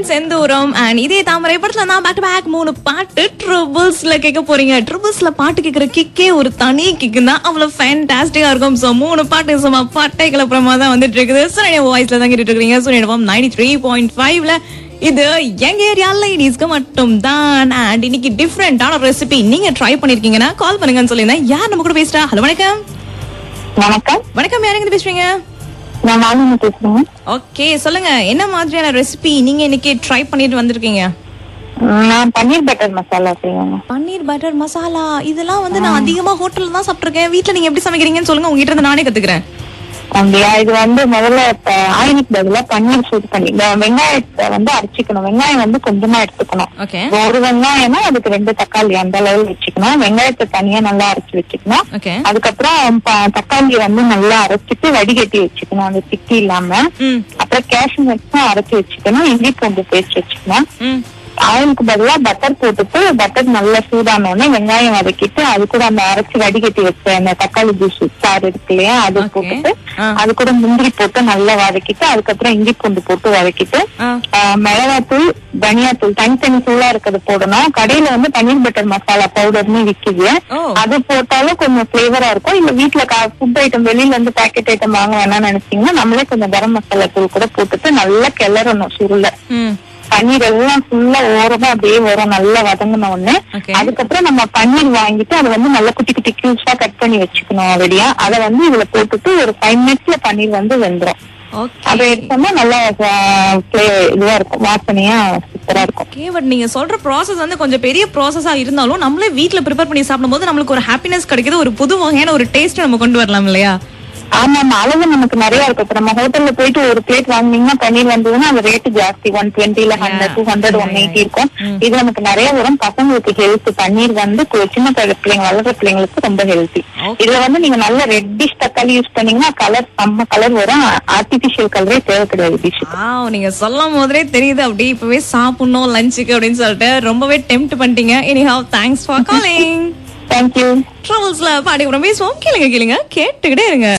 செந்தூரம் and இதே தாமரை படத்துல நான் பேக் டு பேக் மூணு பாட்டு ட்ரிபிள்ஸ்ல கேட்க போறீங்க ட்ரிபிள்ஸ்ல பாட்டு கேட்கிற கிக்கே ஒரு தனி கிக்கு தான் அவ்வளவு ஃபேன்டாஸ்டிக்கா இருக்கும் சோ மூணு பாட்டு சும்மா பாட்டை கிளப்புறமா தான் வந்துட்டு இருக்குது சூரிய வாய்ஸ்ல தான் கேட்டுட்டு இருக்கீங்க சூரிய நைன்டி த்ரீ பாயிண்ட் ஃபைவ்ல இது எங்க ஏரியா லேடிஸ்க்கு மட்டும் தான் அண்ட் இன்னைக்கு டிஃப்ரெண்டான ரெசிபி நீங்க ட்ரை பண்ணிருக்கீங்கன்னா கால் பண்ணுங்கன்னு சொல்லியிருந்தேன் யார் நம்ம கூட பேசுறா ஹலோ வணக்கம் வணக்கம் வணக்கம் யாருங்க இருந்து பேசுறீங்க நான் மாலினி பேசுறேன் ஓகே சொல்லுங்க என்ன மாதிரியான ரெசிபி நீங்க இன்னைக்கு ட்ரை பண்ணிட்டு வந்திருக்கீங்க நான் பன்னீர் பட்டர் மசாலா செய்வேன் பன்னீர் பட்டர் மசாலா இதெல்லாம் வந்து நான் அதிகமா ஹோட்டல்ல தான் சாப்பிட்டிருக்கேன் வீட்ல நீங்க எப்படி சமைக்கிறீங்கன்னு சொல்லுங்க உங்ககிட்ட இருந்து நானே கத்துக்கிறேன் அப்படியா இது வந்து முதல்ல இப்ப ஆயிலுக்கு பதிலா பன்னீர் சூட் பண்ணி இந்த வெங்காயத்தை வந்து அரைச்சிக்கணும் வெங்காயம் வந்து கொஞ்சமா எடுத்துக்கணும் ஓகே ஒரு வெங்காயம்னா அதுக்கு ரெண்டு தக்காளி அந்த அளவு வச்சுக்கணும் வெங்காயத்தை தனியா நல்லா அரைச்சு வச்சுக்கணும் ஓகே அதுக்கப்புறம் ப- தக்காளி வந்து நல்லா அரைச்சிட்டு வடிகட்டி வச்சுக்கணும் அந்த திக்கி இல்லாம ம் அப்புறம் கேஷ்யூ வச்சு அரைச்சு வச்சுக்கணும் இஞ்சி பூண்டு பேஸ்ட் வச்சுக்கணும் ம் ஆயிலுக்கு பதிலா பட்டர் போட்டுட்டு பட்டர் நல்லா சூடான உடனே வெங்காயம் வதக்கிட்டு அது கூட அந்த அரைச்சு வடிகட்டி வச்ச அந்த தக்காளி ஜூஸ் சாறு இருக்கு இல்லையா அது Okay. போட்டுட்டு ஆ. அது கூட முந்திரி போட்டு நல்லா வதக்கிட்டு அதுக்கப்புறம் இஞ்சி பூண்டு போட்டு வதக்கிட்டு ஆ ஆஹ், மிளகாத்தூள் தனியாத்தூள் தனித்தனி தூளா இருக்கிறது போடணும் கடையில வந்து பன்னீர் பட்டர் மசாலா பவுடர்னு விக்குது ஓ அது போட்டாலும் கொஞ்சம் ஃபிளேவரா இருக்கும் இல்ல வீட்டுல ஃபுட் ஐட்டம் வெளியில இருந்து பேக்கெட் ஐட்டம் வாங்க வேணாம்னு நினைச்சீங்கன்னா நம்மளே கொஞ்சம் கரம் மசாலா தூள் கூட போட்டுட்டு நல்லா கிளறணும் சுருள ம் பன்னீர் எல்லாம் ஃபுல்லா ஓரமா அப்படியே வரும் நல்லா வதங்கின உடனே ஓகே அதுக்கப்புறம் நம்ம பன்னீர் வாங்கிட்டு அதை வந்து நல்லா குட்டி குட்டி கியூப்ஸா கட் பண்ணி வச்சுக்கணும் ரெடியா அதை வந்து இதுல போட்டுட்டு ஒரு ஃபைவ் மினிட்ஸ்ல பன்னீர் வந்து வெந்துரும் அதை ஓகே எடுத்தோம்னா நல்லா ஆஹ், fla- இதுவா இருக்கும் வாசனையா சூப்பரா இருக்கும் ஓகே பட் நீங்க சொல்ற ப்ராசஸ் வந்து கொஞ்சம் பெரிய ப்ராசஸா இருந்தாலும் நம்மளே வீட்ல ப்ரிப்பேர் பண்ணி சாப்பிடும்போது நம்மளுக்கு ஒரு ஹாப்பினஸ் கிடைக்குது ஒரு புது வகையான ஒரு டேஸ்ட் நம்ம கொண்டு வரலாம் இல்லையா ஆமா ஆமா அளவு நமக்கு நிறைய இருக்கும் இப்ப நம்ம ஹோட்டல்ல போயிட்டு ஒரு பிளேட் வாங்குனீங்கன்னா பன்னீர் வந்ததுன்னா அது ரேட் ஜாஸ்தி ஒன் டுவெண்ட்டில hundred two hundred one eighty இருக்கும் இது நமக்கு நிறைய வரும் பசங்களுக்கு ஹெல்த் பன்னீர் வந்து கு- சின்ன பிள்ளை- பிள்ளைங்க வளர்ற பிள்ளைங்களுக்கு ரொம்ப ஹெல்த்தி Okay. இதுல வந்து நீங்க நல்ல ரெட்டிஷ் தக்காளி யூஸ் பண்ணீங்கன்னா கலர் செம்ம கலர் வரும் ஆர்டிபிஷியல் கலரே தேவை கிடையாது டிஷ் வாவ் நீங்க சொல்லும் போதே தெரியுது அப்படியே இப்பவே சாப்பிடணும் லஞ்சுக்கு அப்படின்னு சொல்லிட்டு ரொம்பவே டெம்ட் பண்ணிட்டீங்க anyhow thanks for calling thank you ட்ராவல்ஸ்ல பாடி கூட பேசுவோம் கேளுங்க கேளுங்க கேட்டுக்கிட்டே இருங்க